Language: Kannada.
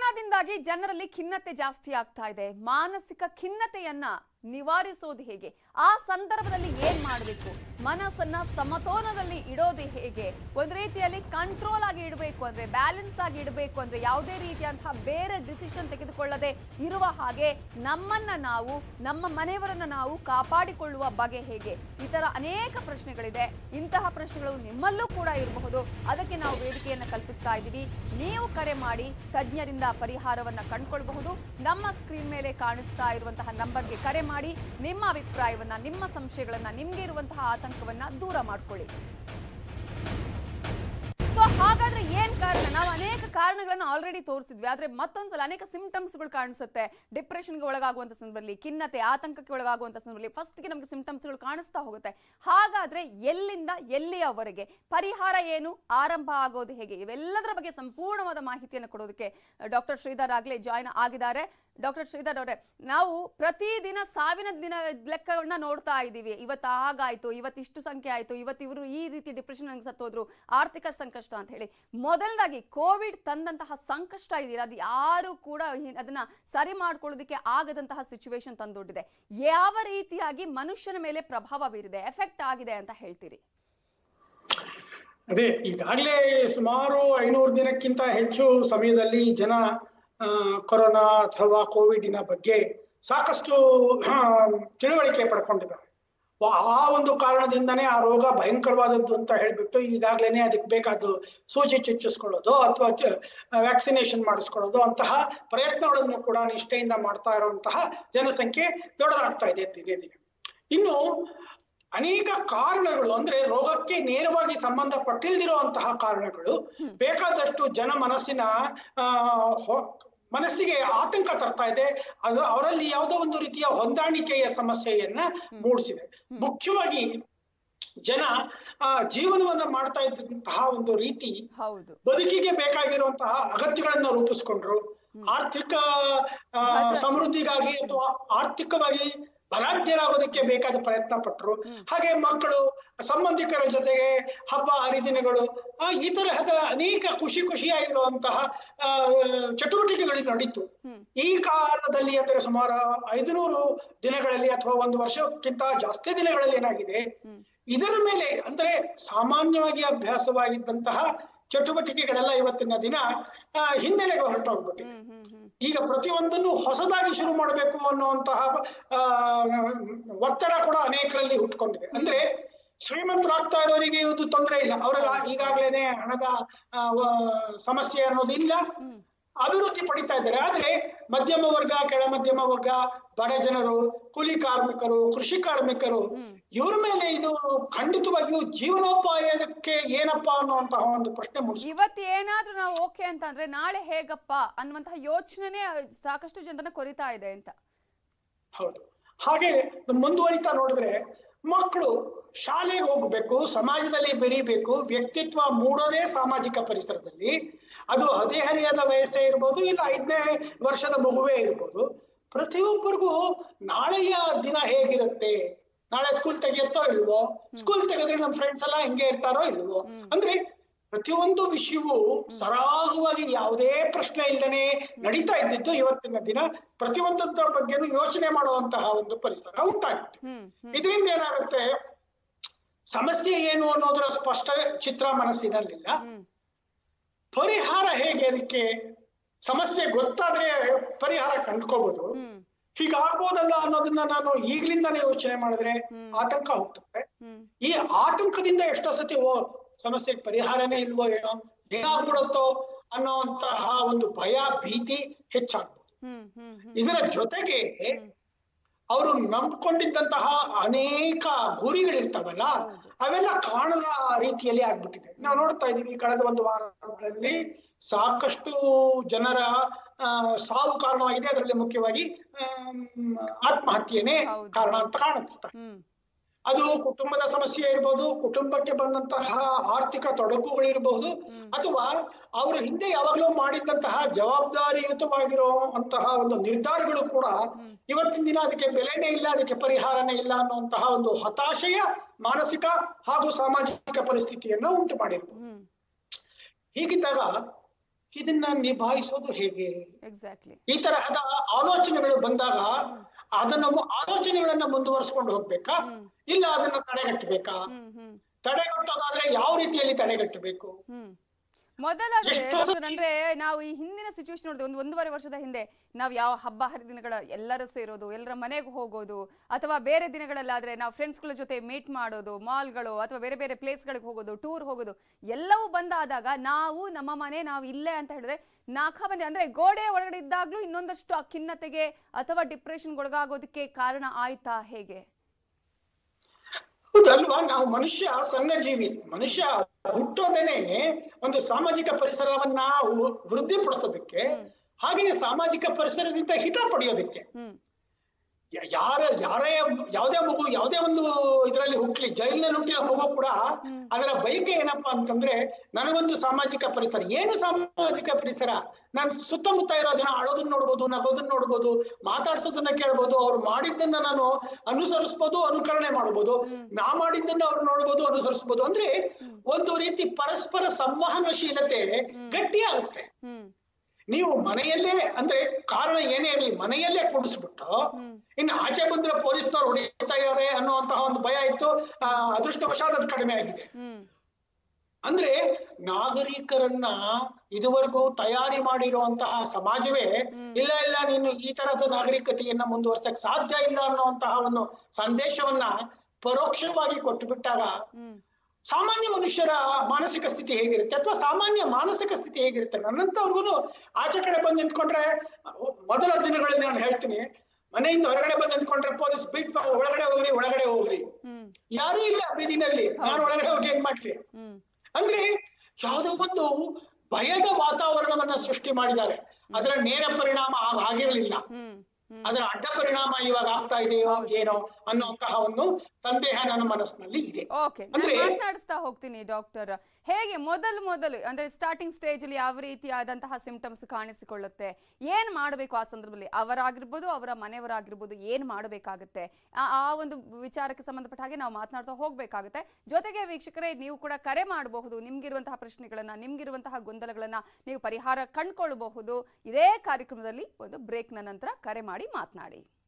ಕೊರೋನಾದಿಂದಾಗಿ ಜನರಲ್ಲಿ ಖಿನ್ನತೆ ಜಾಸ್ತಿ ಆಗ್ತಾ ಇದೆ ಮಾನಸಿಕ ಖಿನ್ನತೆಯನ್ನ ನಿವಾರಿಸೋದು ಹೇಗೆ ಆ ಸಂದರ್ಭದಲ್ಲಿ ಏನ್ ಮಾಡಬೇಕು ಮನಸ್ಸನ್ನ ಸಮತೋಲನದಲ್ಲಿ ಇಡೋದು ಹೇಗೆ ಒಂದ್ ರೀತಿಯಲ್ಲಿ ಕಂಟ್ರೋಲ್ ಆಗಿ ಇಡಬೇಕು ಅಂದ್ರೆ ಬ್ಯಾಲೆನ್ಸ್ ಆಗಿ ಇಡಬೇಕು ಅಂದ್ರೆ ಯಾವುದೇ ರೀತಿಯಂತಹ ಬೇರೆ ಡಿಸಿಷನ್ ತೆಗೆದುಕೊಳ್ಳದೆ ಇರುವ ಹಾಗೆ ನಮ್ಮನ್ನ ನಾವು ನಮ್ಮ ಮನೆಯವರನ್ನ ನಾವು ಕಾಪಾಡಿಕೊಳ್ಳುವ ಬಗೆ ಹೇಗೆ ಈ ತರ ಅನೇಕ ಪ್ರಶ್ನೆಗಳಿದೆ ಇಂತಹ ಪ್ರಶ್ನೆಗಳು ನಿಮ್ಮಲ್ಲೂ ಕೂಡ ಇರಬಹುದು ಅದಕ್ಕೆ ನಾವು ವೇದಿಕೆಯನ್ನು ಕಲ್ಪಿಸ್ತಾ ಇದ್ದೀವಿ ನೀವು ಕರೆ ಮಾಡಿ ತಜ್ಞರಿಂದ ಪರಿಹಾರವನ್ನ ಕಂಡುಕೊಳ್ಬಹುದು ನಮ್ಮ ಸ್ಕ್ರೀನ್ ಮೇಲೆ ಕಾಣಿಸ್ತಾ ಇರುವಂತಹ ನಂಬರ್ಗೆ ಕರೆ ಮಾಡಿ ನಿಮ್ಮ ಅಭಿಪ್ರಾಯವನ್ನ ನಿಮ್ಮ ಸಂಶಯಗಳನ್ನ ನಿಮ್ಗೆ ಇರುವಂತಹ ಆತಂಕವನ್ನ ದೂರ ಮಾಡ್ಕೊಳ್ಳಿ ಸೊ ಹಾಗಾದ್ರೆ ಏನ್ ಕಾರಣ ನಾವು ಅನೇಕ ಕಾರಣಗಳನ್ನ ಆಲ್ರೆಡಿ ತೋರಿಸಿದ್ವಿ ಆದ್ರೆ ಮತ್ತೊಂದ್ಸಲ ಅನೇಕ ಸಿಂಪ್ಟಮ್ಸ್ಗಳು ಕಾಣಿಸುತ್ತೆ ಡಿಪ್ರೆಷನ್ಗೆ ಒಳಗಾಗುವಂತ ಸಂದರ್ಭದಲ್ಲಿ ಖಿನ್ನತೆ ಆತಂಕಕ್ಕೆ ಒಳಗಾಗುವಂತ ಸಂದರ್ಭದಲ್ಲಿ ಫಸ್ಟ್ಗೆ ನಮಗೆ ಸಿಂಪ್ಟಮ್ಸ್ಗಳು ಕಾಣಿಸ್ತಾ ಹೋಗುತ್ತೆ ಹಾಗಾದ್ರೆ ಎಲ್ಲಿಂದ ಎಲ್ಲಿಯವರೆಗೆ ಪರಿಹಾರ ಏನು ಆರಂಭ ಆಗೋದು ಹೇಗೆ ಇವೆಲ್ಲದರ ಬಗ್ಗೆ ಸಂಪೂರ್ಣವಾದ ಮಾಹಿತಿಯನ್ನು ಕೊಡೋದಕ್ಕೆ ಡಾಕ್ಟರ್ ಶ್ರೀಧರ್ ಆಗ್ಲೇ ಜಾಯ್ನ್ ಆಗಿದ್ದಾರೆ ಡಾಕ್ಟರ್ ಶ್ರೀಧರ್ ಅವರೇ ನಾವು ಪ್ರತಿದಿನ ಸಾವಿನ ದಿನ ಲೆಕ್ಕಗಳನ್ನ ನೋಡ್ತಾ ಇದ್ದೀವಿ ಇವತ್ತು ಹಾಗಾಯ್ತು ಇವತ್ತು ಇಷ್ಟು ಸಂಖ್ಯೆ ಆಯ್ತು ಇವತ್ತು ಇವರು ಈ ರೀತಿ ಡಿಪ್ರೆಷನ್ ನಂಗೆ ಸತ್ತೋದ್ರು ಆರ್ಥಿಕ ಸಂಕಷ್ಟ ಅಂತ ಹೇಳಿ ಮೊದಲದಾಗಿ ಕೋವಿಡ್ ತಂದಂತಹ ಸಂಕಷ್ಟ ಇದೆಯಲ್ಲ ಅದು ಯಾರು ಕೂಡ ಹಿ- ಅದನ್ನ ಸರಿ ಮಾಡ್ಕೊಳ್ಳೋದಕ್ಕೆ ಆಗದಂತಹ ಸಿಚುವೇಶನ್ ತಂದೊಡ್ಡಿದೆ ಯಾವ ರೀತಿಯಾಗಿ ಮನುಷ್ಯನ ಮೇಲೆ ಪ್ರಭಾವ ಬೀರಿದೆ ಎಫೆಕ್ಟ್ ಆಗಿದೆ ಅಂತ ಹೇಳ್ತೀರಿ ಅದೇ ಈಗಾಗಲೇ ಸುಮಾರು ಐನೂರು ದಿನಕ್ಕಿಂತ ಹೆಚ್ಚು ಸಮಯದಲ್ಲಿ ಜನ ಆ, ಕೊರೋನಾ ಅಥವಾ ಕೋವಿಡಿನ ಬಗ್ಗೆ ಸಾಕಷ್ಟು ಆ, ತಿಳುವಳಿಕೆ ಪಡ್ಕೊಂಡಿದ್ದಾರೆ ವ- ಆ ಒಂದು ಕಾರಣದಿಂದನೇ ಆ ರೋಗ ಭಯಂಕರವಾದದ್ದು ಅಂತ ಹೇಳ್ಬಿಟ್ಟು ಈಗಾಗ್ಲೇನೆ ಅದಕ್ಕೆ ಬೇಕಾದ ಸೂಚಿ ಚುಚ್ಚಿಸ್ಕೊಳ್ಳೋದು ಅಥವಾ ವ್ಯಾಕ್ಸಿನೇಷನ್ ಮಾಡಿಸ್ಕೊಳ್ಳೋದು ಅಂತಹ ಪ್ರಯತ್ನಗಳನ್ನು ಕೂಡ ನಿಷ್ಠೆಯಿಂದ ಮಾಡ್ತಾ ಇರುವಂತಹ ಜನಸಂಖ್ಯೆ ದೊಡ್ಡದಾಗ್ತಾ ಇದೆ ದಿನೇ ದಿನೇ ಇನ್ನು ಅನೇಕ ಕಾರಣಗಳು ಅಂದ್ರೆ ರೋಗಕ್ಕೆ ನೇರವಾಗಿ ಸಂಬಂಧಪಟ್ಟಿಲ್ದಿರುವಂತಹ ಕಾರಣಗಳು ಬೇಕಾದಷ್ಟು ಜನ ಮನಸ್ಸಿನ ಆ ಹೊ- ಮನಸ್ಸಿಗೆ ಆತಂಕ ತರ್ತಾ ಇದೆ ಅದು ಅವರಲ್ಲಿ ಯಾವುದೋ ಒಂದು ರೀತಿಯ ಹೊಂದಾಣಿಕೆಯ ಸಮಸ್ಯೆಯನ್ನ ಮೂಡಿಸಿದೆ ಮುಖ್ಯವಾಗಿ ಜನ ಆ ಜೀವನವನ್ನ ಮಾಡ್ತಾ ಇದ್ದಂತಹ ಒಂದು ರೀತಿ ಹೌದು ಬದುಕಿಗೆ ಬೇಕಾಗಿರುವಂತಹ ಅಗತ್ಯಗಳನ್ನ ರೂಪಿಸ್ಕೊಂಡ್ರು ಆರ್ಥಿಕ ಆ, ಭದ್ರತೆ. ಸಮೃದ್ಧಿಗಾಗಿ ಅಥವಾ ಆರ್ಥಿಕವಾಗಿ ಬಲಾಢ್ಯರಾಗೋದಕ್ಕೆ ಬೇಕಾದ ಪ್ರಯತ್ನ ಪಟ್ರು ಹಾಗೆ ಮಕ್ಕಳು ಸಂಬಂಧಿಕರ ಜೊತೆಗೆ ಹಬ್ಬ ಹರಿದಿನಗಳು ಆ, ಈ ತರಹದ ಅನೇಕ ಖುಷಿ ಖುಷಿಯಾಗಿರುವಂತಹ ಆ, ಚಟುವಟಿಕೆಗಳು ನಡೀತು ಹ್ಮ್. ಈ ಕಾಲದಲ್ಲಿ ಅಂದರೆ ಸುಮಾರು ಐದುನೂರು ದಿನಗಳಲ್ಲಿ ಅಥವಾ ಒಂದು ವರ್ಷಕ್ಕಿಂತ ಜಾಸ್ತಿ ದಿನಗಳಲ್ಲಿ ಏನಾಗಿದೆ ಹ್ಮ್. ಇದರ ಮೇಲೆ ಅಂದ್ರೆ ಸಾಮಾನ್ಯವಾಗಿ ಅಭ್ಯಾಸವಾಗಿದ್ದಂತಹ ಚಟುವಟಿಕೆಗಳೆಲ್ಲ ಇವತ್ತಿನ ದಿನ ಆ, ಹಿನ್ನೆಲೆಗೆ ಹೊರಟೋಗ್ಬಿಟ್ಟಿದೆ ಹ್ಮ್ ಹ್ಮ್ ಹ್ಮ್ ಈಗ ಪ್ರತಿಯೊಂದನ್ನು ಹೊಸದಾಗಿ ಶುರು ಮಾಡಬೇಕು ಅನ್ನುವಂತಹ ಆ, ಒತ್ತಡ ಕೂಡ ಅನೇಕರಲ್ಲಿ ಹುಟ್ಕೊಂಡಿದೆ ಅಂದ್ರೆ ಶ್ರೀಮಂತರಾಗ್ತಾ ಇರೋರಿಗೆ ಇದು ತೊಂದರೆ ಇಲ್ಲ ಅವರೆಲ್ಲ ಈಗಾಗಲೇ ಹಣದ ಆ, ವ- ಸಮಸ್ಯೆ ಅನ್ನೋದು ಇಲ್ಲ ಹ್ಮ್ ಅಭಿವೃದ್ಧಿ ಪಡಿತಾ ಇದ್ದಾರೆ ಆದ್ರೆ ಮಧ್ಯಮ ವರ್ಗ ಕೆಳ ಮಧ್ಯಮ ವರ್ಗ ಬಡ ಜನರು ಕೂಲಿ ಕಾರ್ಮಿಕರು ಕೃಷಿ ಕಾರ್ಮಿಕರು ಹ್ಮ್. ಇವ್ರ ಮೇಲೆ ಇದು ಖಂಡಿತವಾಗಿಯೂ ಜೀವನೋಪಾಯಕ್ಕೆ ಏನಪ್ಪಾ ಅನ್ನುವಂತಹ ಒಂದು ಪ್ರಶ್ನೆ ಮೂಡಿಸಿ ಇವತ್ತು ಏನಾದ್ರೂ ನಾವು ಓಕೆ ಅಂತ ಅಂದ್ರೆ ನಾಳೆ ಹೇಗಪ್ಪ ಅನ್ನುವಂತಹ ಯೋಚನೆನೇ ಸಾಕಷ್ಟು ಜನರನ್ನ ಕೊರಿತಾ ಇದೆ ಅಂತ ಹೌದು ಹಾಗೆ ಮುಂದುವರಿತಾ ನೋಡಿದ್ರೆ ಮಕ್ಕಳು ಶಾಲೆಗೆ ಹೋಗ್ಬೇಕು ಸಮಾಜದಲ್ಲಿ ಬೆರೀಬೇಕು ವ್ಯಕ್ತಿತ್ವ ಮೂಡೋದೇ ಸಾಮಾಜಿಕ ಪರಿಸರದಲ್ಲಿ ಅದು ಹದಿಹರಿಯದ ವಯಸ್ಸೇ ಇರ್ಬೋದು ಇಲ್ಲ ಐದನೇ ವರ್ಷದ ಮಗುವೇ ಇರ್ಬೋದು ಪ್ರತಿಯೊಬ್ಬರಿಗೂ ನಾಳೆಯ ದಿನ ಹೇಗಿರುತ್ತೆ ನಾಳೆ ಸ್ಕೂಲ್ ತೆಗಿಯತ್ತೋ ಇಲ್ವೋ ಸ್ಕೂಲ್ ತೆಗೆದ್ರೆ ನಮ್ಮ ಫ್ರೆಂಡ್ಸ್ ಎಲ್ಲ ಹಿಂಗೆ ಇರ್ತಾರೋ ಇಲ್ವೋ ಅಂದ್ರೆ ಪ್ರತಿಯೊಂದು ವಿಷಯವೂ ಸರಾಗವಾಗಿ ಯಾವುದೇ ಪ್ರಶ್ನೆ ಇಲ್ಲದೆ ನಡೀತಾ ಇದ್ದಿದ್ದು ಇವತ್ತಿನ ದಿನ ಪ್ರತಿಯೊಂದರ ಬಗ್ಗೆನೂ ಯೋಚನೆ ಮಾಡುವಂತಹ ಒಂದು ಪರಿಸರ ಉಂಟಾಗುತ್ತೆ ಹ್ಮ್ ಹ್ಮ್ ಇದರಿಂದ ಏನಾಗುತ್ತೆ ಸಮಸ್ಯೆ ಏನು ಅನ್ನೋದರ ಸ್ಪಷ್ಟ ಚಿತ್ರ ಮನಸ್ಸಿನಲ್ಲಿಲ್ಲ ಹ್ಮ್ ಪರಿಹಾರ ಹೇಗೆ ಅದಕ್ಕೆ ಸಮಸ್ಯೆ ಗೊತ್ತಾದ್ರೆ ಪರಿಹಾರ ಕಂಡ್ಕೋಬಹುದು ಹ್ಮ್ ಹೀಗಾಗ್ಬೋದಲ್ಲ ಅನ್ನೋದನ್ನ ನಾನು ಈಗ್ಲಿಂದಾನೇ ಯೋಚನೆ ಮಾಡಿದ್ರೆ ಆತಂಕ ಹುಟ್ಟುತ್ತೆ ಹ್ಮ್ ಈ ಆತಂಕದಿಂದ ಎಷ್ಟೋ ಸತಿ ಓ ಸಮಸ್ಯೆಗೆ ಪರಿಹಾರನೇ ಇಲ್ವೋ ಏನೋ ಏನಾಗ್ಬಿಡುತ್ತೋ ಅನ್ನೋಂತಹ ಒಂದು ಭಯ ಭೀತಿ ಹೆಚ್ಚಾಗ್ಬೋದು ಹ್ಮ್ ಹ್ಮ್ ಹ್ಮ್ ಇದರ ಜೊತೆಗೆ ಅವರು ನಂಬ್ಕೊಂಡಿದ್ದಂತಹ ಅನೇಕ ಗುರಿಗಳಿರ್ತಾವಲ್ಲ ಅವೆಲ್ಲ ಕಾಣದ ರೀತಿಯಲ್ಲಿ ಆಗ್ಬಿಟ್ಟಿದೆ ನಾವು ನೋಡ್ತಾ ಇದೀವಿ ಕಳೆದ ಒಂದು ವಾರದಲ್ಲಿ ಸಾಕಷ್ಟು ಜನರ ಆ, ಸಾವು ಕಾರಣವಾಗಿದೆ ಅದರಲ್ಲಿ ಮುಖ್ಯವಾಗಿ ಆಮ್, ಆತ್ಮಹತ್ಯೆನೇ ಹೌದು. ಕಾರಣ ಅಂತ ಕಾಣಿಸ್ತಾ ಹ್ಮ್ ಅದು ಕುಟುಂಬದ ಸಮಸ್ಯೆ ಇರಬಹುದು ಕುಟುಂಬಕ್ಕೆ ಬಂದಂತಹ ಆರ್ಥಿಕ ತೊಡಕುಗಳಿರಬಹುದು ಅಥವಾ ಅವರು ಹಿಂದೆ ಯಾವಾಗಲೂ ಮಾಡಿದ್ದಂತಹ ಜವಾಬ್ದಾರಿಯುತವಾಗಿರುವಂತಹ ಒಂದು ನಿರ್ಧಾರಗಳು ಕೂಡ ಇವತ್ತಿನ ದಿನ ಅದಕ್ಕೆ ಬೆಲೆನೇ ಇಲ್ಲ ಅದಕ್ಕೆ ಪರಿಹಾರನೇ ಇಲ್ಲ ಅನ್ನುವಂತಹ ಒಂದು ಹತಾಶೆಯ ಮಾನಸಿಕ ಹಾಗೂ ಸಾಮಾಜಿಕ ಪರಿಸ್ಥಿತಿಯನ್ನ ಉಂಟು ಮಾಡಿರ್ಬೋದು ಹ್ಮ್ ಹೀಗಿದ್ದಾಗ ಇದನ್ನ ನಿಭಾಯಿಸೋದು ಹೇಗೆ ಎಕ್ಸಾಕ್ಟ್ಲಿ ಈ ತರಹದ ಆಲೋಚನೆಗಳು ಬಂದಾಗ ಅದನ್ನ ಮು- ಆಲೋಚನೆಗಳನ್ನ ಮುಂದುವರಿಸ್ಕೊಂಡು ಹೋಗ್ಬೇಕಾ ಹ್ಮ್. ಇಲ್ಲ ಅದನ್ನ ತಡೆಗಟ್ಟಬೇಕಾ ಹ್ಮ್ ಹ್ಮ್ ತಡೆಗಟ್ಟೋದಾದ್ರೆ ಯಾವ ರೀತಿಯಲ್ಲಿ ತಡೆಗಟ್ಟಬೇಕು ಹ್ಮ್ ಮೊದಲಾದ್ರೆ ಎಷ್ಟೋ ಡಾಕ್ಟರ್ ಸತಿ- ಅಂದ್ರೆ ನಾವು ಈ ಹಿಂದಿನ ಸಿಚುವೇಶನ್ ನೋಡಿದ್ರೆ ಒಂದು ಒಂದೂವರೆ ವರ್ಷದ ಹಿಂದೆ ನಾವು ಯಾವ ಹಬ್ಬ ಹರಿದಿನಗಳ ಎಲ್ಲರೂ ಸೇರೋದು ಎಲ್ಲರ ಮನೆಗೆ ಹೋಗೋದು ಅಥವಾ ಬೇರೆ ದಿನಗಳಲ್ಲಾದ್ರೆ ನಾವು ಫ್ರೆಂಡ್ಸ್ಗಳ ಜೊತೆ ಮೀಟ್ ಮಾಡೋದು ಮಾಲ್ಗಳು ಅಥವಾ ಬೇರೆ ಬೇರೆ ಪ್ಲೇಸ್ಗಳಿಗೆ ಹೋಗೋದು ಟೂರ್ ಹೋಗೋದು ಎಲ್ಲವೂ ಬಂದಾದಾಗ ನಾವು ನಮ್ಮ ಮನೆ ನಾವು ಇಲ್ಲೇ ಅಂತ ಹೇಳಿದ್ರೆ ನಾಲ್ಕ ಮಂದಿ ಅಂದ್ರೆ ಗೋಡೆ ಒಳಗಡೆ ಇದ್ದಾಗ್ಲೂ ಇನ್ನೊಂದಷ್ಟು ಆ ಖಿನ್ನತೆಗೆ ಅಥವಾ ಡಿಪ್ರೆಷನ್ಗೆ ಒಳಗಾಗೋದಕ್ಕೆ ಕಾರಣ ಆಯ್ತಾ ಹೇಗೆ ಹೌದಲ್ವಾ ನಾವು ಮನುಷ್ಯ ಸಂಘಜೀವಿ ಮನುಷ್ಯ ಹುಟ್ಟೋದೇನೆ ಒಂದು ಸಾಮಾಜಿಕ ಪರಿಸರವನ್ನ ವೃ- ವೃದ್ಧಿಪಡಿಸೋದಕ್ಕೆ ಹಾಗೆಯೇ ಸಾಮಾಜಿಕ ಪರಿಸರದಿಂದ ಹಿತ ಪಡೆಯೋದಕ್ಕೆ ಹ್ಮ್ ಯ- ಯಾರ ಯಾರೇ ಯಾವುದೇ ಮಗು ಯಾವುದೇ ಒಂದು ಇದರಲ್ಲಿ ಹುಟ್ಲಿ ಜೈಲಿನಲ್ಲಿ ಹುಟ್ಟಿದ ಮಗು ಕೂಡ ಅದರ ಬಯಕೆ ಏನಪ್ಪಾ ಅಂತಂದ್ರೆ ನನಗೊಂದು ಸಾಮಾಜಿಕ ಪರಿಸರ ಏನು ಸಾಮಾಜಿಕ ಪರಿಸರ ನಾನು ಸುತ್ತಮುತ್ತ ಇರೋ ಜನ ಅಳೋದನ್ನ ನೋಡ್ಬೋದು ನಗೋದನ್ನ ನೋಡ್ಬೋದು ಮಾತಾಡ್ಸೋದನ್ನ ಕೇಳ್ಬೋದು ಅವ್ರು ಮಾಡಿದ್ದನ್ನ ನಾನು ಅನುಸರಿಸ್ಬೋದು ಅನುಕರಣೆ ಮಾಡ್ಬೋದು ನಾ ಮಾಡಿದ್ದನ್ನ ಅವ್ರು ನೋಡ್ಬೋದು ಅನುಸರಿಸ್ಬೋದು ಅಂದ್ರೆ ಒಂದು ರೀತಿ ಪರಸ್ಪರ ಸಂವಹನಶೀಲತೆ ಗಟ್ಟಿಯಾಗುತ್ತೆ ಹ್ಮ್ ನೀವು ಮನೆಯಲ್ಲೇ ಅಂದ್ರೆ ಕಾರಣ ಏನೇ ಇರಲಿ ಮನೆಯಲ್ಲೇ ಕೂಡಿಸ್ಬಿಟ್ಟು ಇನ್ನು ಆಚೆ ಬಂದ್ರೆ ಪೊಲೀಸ್ನವ್ರು ಹೊಡಿತಾ ಇದಾರೆ ಅನ್ನುವಂತಹ ಒಂದು ಭಯ ಇತ್ತು ಆ, ಅದೃಷ್ಟವಶಾತ್ ಅದು ಕಡಿಮೆ ಆಗಿದೆ ಹ್ಮ್ ಅಂದ್ರೆ ನಾಗರಿಕರನ್ನ ಇದುವರೆಗೂ ತಯಾರಿ ಮಾಡಿರುವಂತಹ ಸಮಾಜವೇ ಇಲ್ಲ ಇಲ್ಲ ನೀನು ಈ ತರದ ನಾಗರಿಕತೆಯನ್ನ ಮುಂದುವರ್ಸಕ್ ಸಾಧ್ಯ ಇಲ್ಲ ಅನ್ನುವಂತಹ ಒಂದು ಸಂದೇಶವನ್ನ ಪರೋಕ್ಷವಾಗಿ ಕೊಟ್ಟು ಬಿಟ್ಟಾಗ ಹ್ಮ್ ಸಾಮಾನ್ಯ ಮನುಷ್ಯರ ಮಾನಸಿಕ ಸ್ಥಿತಿ ಹೇಗಿರುತ್ತೆ ಅಥವಾ ಸಾಮಾನ್ಯ ಮಾನಸಿಕ ಸ್ಥಿತಿ ಹೇಗಿರುತ್ತೆ ನನ್ನಂತವ್ರಿಗೂ ಆಚೆ ಕಡೆ ಬಂದು ನಿಂತ್ಕೊಂಡ್ರೆ ಅಹ್, ಮೊದಲ ದಿನಗಳಲ್ಲಿ ನಾನು ಹೇಳ್ತೀನಿ ಮನೆಯಿಂದ ಹೊರಗಡೆ ಬಂದು ನಿಂತ್ಕೊಂಡ್ರೆ ಪೊಲೀಸ್ ಬೀಟ್ ಒಳಗಡೆ ಹೋಗ್ರಿ ಒಳಗಡೆ ಹೋಗ್ರಿ ಹ್ಮ್ ಯಾರೂ ಇಲ್ಲ ಬೀದಿನಲ್ಲಿ ನಾನು ಒಳಗಡೆ ಹೋಗಿ ಏನ್ ಮಾಡ್ಲಿ ಹ್ಮ್ ಅಂದ್ರೆ ಯಾವುದೋ ಒಂದು ಭಯದ ವಾತಾವರಣವನ್ನ ಸೃಷ್ಟಿ ಮಾಡಿದ್ದಾರೆ ಅದರ ನೇರ ಪರಿಣಾಮ ಆಗ ಆಗಿರಲಿಲ್ಲ ಹ್ಮ್ ಹ್ಮ್ ಅದರ ಅಡ್ಡ ಪರಿಣಾಮ ಇವಾಗ ಆಗ್ತಾ ಇದೆಯೋ ಏನೋ ಅನ್ನುವಂತಹ ಒಂದು ಸಂದೇಹ ನನ್ನ ಮನಸ್ಸಿನಲ್ಲಿ ಇದೆ ಓಕೆ ಅಂದ್ರೆ- ಮಾತನಾಡಿಸ್ತಾ ಹೋಗ್ತೀನಿ ಡಾಕ್ಟರ್ ಹೇಗೆ ಮೊದಲು ಮೊದಲು ಅಂದ್ರೆ ಸ್ಟಾರ್ಟಿಂಗ್ ಸ್ಟೇಜ್ ಅಲ್ಲಿ ಯಾವ ರೀತಿಯಾದಂತಹ ಸಿಂಪ್ಟಮ್ಸ್ ಕಾಣಿಸಿಕೊಳ್ಳುತ್ತೆ ಏನ್ ಮಾಡಬೇಕು ಆ ಸಂದರ್ಭದಲ್ಲಿ ಅವರಾಗಿರ್ಬೋದು ಅವರ ಮನೆಯವರಾಗಿರ್ಬೋದು ಏನ್ ಮಾಡಬೇಕಾಗುತ್ತೆ ಆ ಆ ಒಂದು ವಿಚಾರಕ್ಕೆ ಸಂಬಂಧಪಟ್ಟ ಹಾಗೆ ನಾವು ಮಾತನಾಡ್ತಾ ಹೋಗ್ಬೇಕಾಗುತ್ತೆ ಜೊತೆಗೆ ವೀಕ್ಷಕರೇ ನೀವು ಕೂಡ ಕರೆ ಮಾಡಬಹುದು ನಿಮ್ಗಿರುವಂತಹ ಪ್ರಶ್ನೆಗಳನ್ನ ನಿಮ್ಗಿರುವಂತಹ ಗೊಂದಲಗಳನ್ನ ನೀವು ಪರಿಹಾರ ಕಂಡುಕೊಳ್ಳಬಹುದು ಇದೇ ಕಾರ್ಯಕ್ರಮದಲ್ಲಿ ಒಂದು ಬ್ರೇಕ್ನ ನಂತರ ಕರೆ ಮಾಡಿ ಮಾತನಾಡಿ